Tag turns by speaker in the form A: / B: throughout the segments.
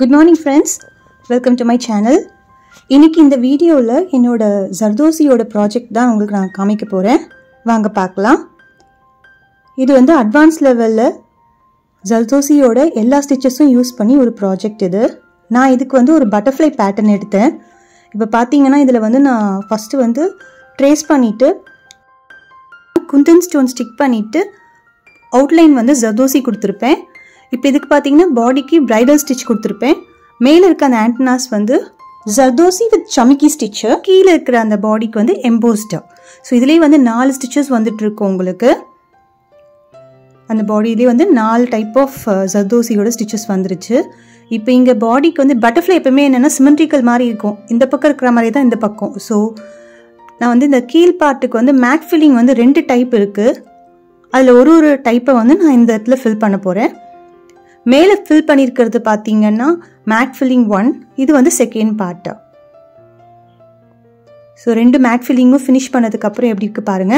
A: good morning friends welcome to my channel இன்னைக்கு இந்த வீடியோவில் என்னோட ஜர்தோசியோட ப்ராஜெக்ட் தான் உங்களுக்கு நான் காமிக்க போகிறேன் வாங்க பார்க்கலாம் இது வந்து அட்வான்ஸ் லெவலில் ஜர்தோசியோட எல்லா ஸ்டிச்சஸும் யூஸ் பண்ணி ஒரு ப்ராஜெக்ட் இது நான் இதுக்கு வந்து ஒரு பட்டர்ஃப்ளை பேட்டர்ன் எடுத்தேன் இப்போ பார்த்தீங்கன்னா இதில் வந்து நான் ஃபஸ்ட்டு வந்து ட்ரேஸ் பண்ணிவிட்டு குந்தன் ஸ்டோன் ஸ்டிக் பண்ணிவிட்டு அவுட்லைன் வந்து ஜர்தோசி கொடுத்துருப்பேன் இப்போ இதுக்கு பார்த்தீங்கன்னா பாடிக்கு பிரைடல் ஸ்டிச் கொடுத்துருப்பேன் மேலே இருக்க அந்த ஆண்டனாஸ் வந்து ஜர்தோசி வித் சமிக்கி ஸ்டிச்சு கீழே இருக்கிற அந்த பாடிக்கு வந்து எம்போஸ்டா ஸோ இதுலேயே வந்து நாலு ஸ்டிச்சஸ் வந்துட்டு இருக்கும் உங்களுக்கு அந்த பாடியிலே வந்து நாலு டைப் ஆஃப் ஜர்தோசியோட ஸ்டிச்சஸ் வந்துருச்சு இப்போ இங்கே பாடிக்கு வந்து பட்டர்ஃப்ளை எப்பவுமே என்னென்னா சிமெண்ட்ரிக்கல் மாதிரி இருக்கும் இந்த பக்கம் இருக்கிற மாதிரி தான் இந்த பக்கம் ஸோ நான் வந்து இந்த கீழ் பார்ட்டுக்கு வந்து மேக் ஃபில்லிங் வந்து ரெண்டு டைப் இருக்குது அதில் ஒரு ஒரு டைப்பை வந்து நான் இந்த இடத்துல ஃபில் பண்ண போகிறேன் மேலே ஃபில் பண்ணியிருக்கிறது பார்த்தீங்கன்னா மேக் ஃபில்லிங் ஒன் இது வந்து செகண்ட் பார்ட்டு ஸோ ரெண்டு மேக் ஃபில்லிங்கும் ஃபினிஷ் பண்ணதுக்கப்புறம் எப்படி இருக்கு பாருங்க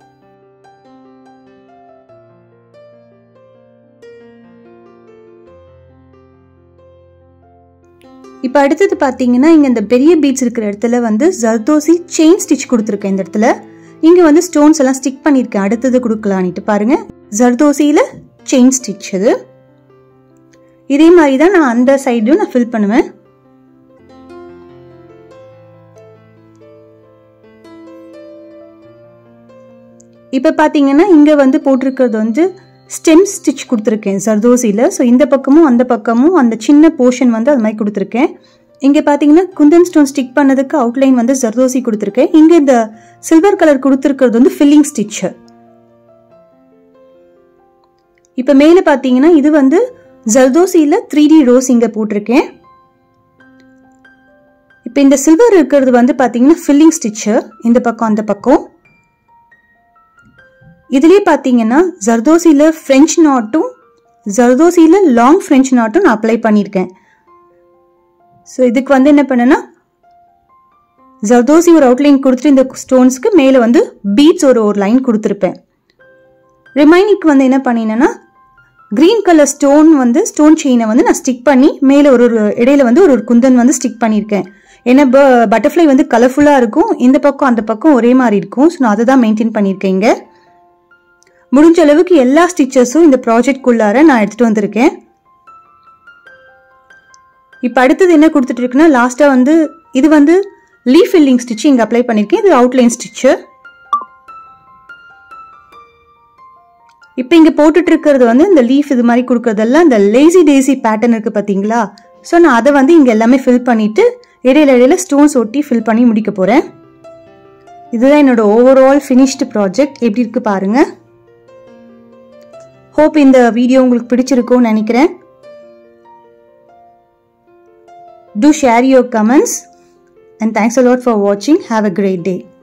A: இப்போ அடுத்தது பார்த்தீங்கன்னா இங்கே இந்த பெரிய பீட்ஸ் இருக்கிற இடத்துல வந்து ஜர்தோசி செயின் ஸ்டிச் கொடுத்துருக்கேன் இந்த இடத்துல இங்கே வந்து ஸ்டோன்ஸ் எல்லாம் ஸ்டிக் பண்ணியிருக்கேன் அடுத்தது கொடுக்கலான்ட்டு பாருங்க ஜர்தோசியில் செயின் ஸ்டிச் இது இதே மாதிரி தான் நான் அந்த சைடும் நான் ஃபில் பண்ணுவேன் இப்போ பார்த்தீங்கன்னா இங்கே வந்து போட்டிருக்கிறது வந்து ஸ்டெம் ஸ்டிச் கொடுத்துருக்கேன் சர்தோசியில் ஸோ இந்த பக்கமும் அந்த பக்கமும் அந்த சின்ன போர்ஷன் வந்து அது மாதிரி கொடுத்துருக்கேன் இங்கே பார்த்தீங்கன்னா குந்தன் ஸ்டோன் ஸ்டிக் பண்ணதுக்கு அவுட்லைன் வந்து ஜர்தோசி கொடுத்துருக்கேன் இங்கே இந்த சில்வர் கலர் கொடுத்துருக்கிறது வந்து ஃபில்லிங் ஸ்டிச்சு இப்போ மேலே பார்த்தீங்கன்னா இது வந்து ஜர்தோசியில் த்ரீ டி ரோஸ் இங்கே போட்டிருக்கேன் இப்போ இந்த சில்வர் இருக்கிறது வந்து பார்த்தீங்கன்னா ஃபில்லிங் ஸ்டிச்சு இந்த பக்கம் அந்த பக்கம் இதுலேயே பார்த்தீங்கன்னா ஜர்தோசியில் ஃப்ரெஞ்ச் நாட்டும் ஜர்தோசியில் லாங் ஃப்ரெஞ்ச் நாட்டும் நான் அப்ளை பண்ணியிருக்கேன் ஸோ இதுக்கு வந்து என்ன பண்ணேன்னா ஜர்தோசி ஒரு அவுட்லைன் கொடுத்துட்டு இந்த ஸ்டோன்ஸ்க்கு மேலே வந்து பீட்ஸ் ஒரு ஒரு லைன் கொடுத்துருப்பேன் ரிமைனிக்கு வந்து என்ன பண்ணினேன்னா க்ரீன் கலர் ஸ்டோன் வந்து ஸ்டோன் செயினை வந்து நான் ஸ்டிக் பண்ணி மேலே ஒரு ஒரு இடையில வந்து ஒரு ஒரு குந்தன் வந்து ஸ்டிக் பண்ணியிருக்கேன் ஏன்னா பட்டர்ஃப்ளை வந்து கலர்ஃபுல்லாக இருக்கும் இந்த பக்கம் அந்த பக்கம் ஒரே மாதிரி இருக்கும் ஸோ நான் அதை தான் மெயின்டைன் பண்ணியிருக்கேன் இங்கே முடிஞ்ச அளவுக்கு எல்லா ஸ்டிச்சஸும் இந்த ப்ராஜெக்ட்குள்ளார நான் எடுத்துகிட்டு வந்திருக்கேன் இப்போ அடுத்தது என்ன கொடுத்துட்டு இருக்குன்னா லாஸ்ட்டாக வந்து இது வந்து லீஃப் ஃபில்லிங் ஸ்டிச் இங்கே அப்ளை பண்ணியிருக்கேன் இது அவுட்லைன் ஸ்டிச்சு இப்போ இங்கே போட்டுட்டு இருக்கிறது வந்து இந்த லீஃப் இது மாதிரி கொடுக்கறதெல்லாம் இந்த லேசி டேசி பேட்டர்ன் இருக்குது பார்த்தீங்களா ஸோ நான் அதை வந்து இங்கே எல்லாமே ஃபில் பண்ணிவிட்டு இடையில இடையில ஸ்டோன்ஸ் ஒட்டி ஃபில் பண்ணி முடிக்க போகிறேன் இதுதான் என்னோட ஓவரால் ஃபினிஷ்டு ப்ராஜெக்ட் எப்படி இருக்கு பாருங்க ஹோப் இந்த வீடியோ உங்களுக்கு பிடிச்சிருக்கும்னு நினைக்கிறேன் do share your comments and thanks a lot for வாட்சிங் ஹாவ் அ கிரேட் டே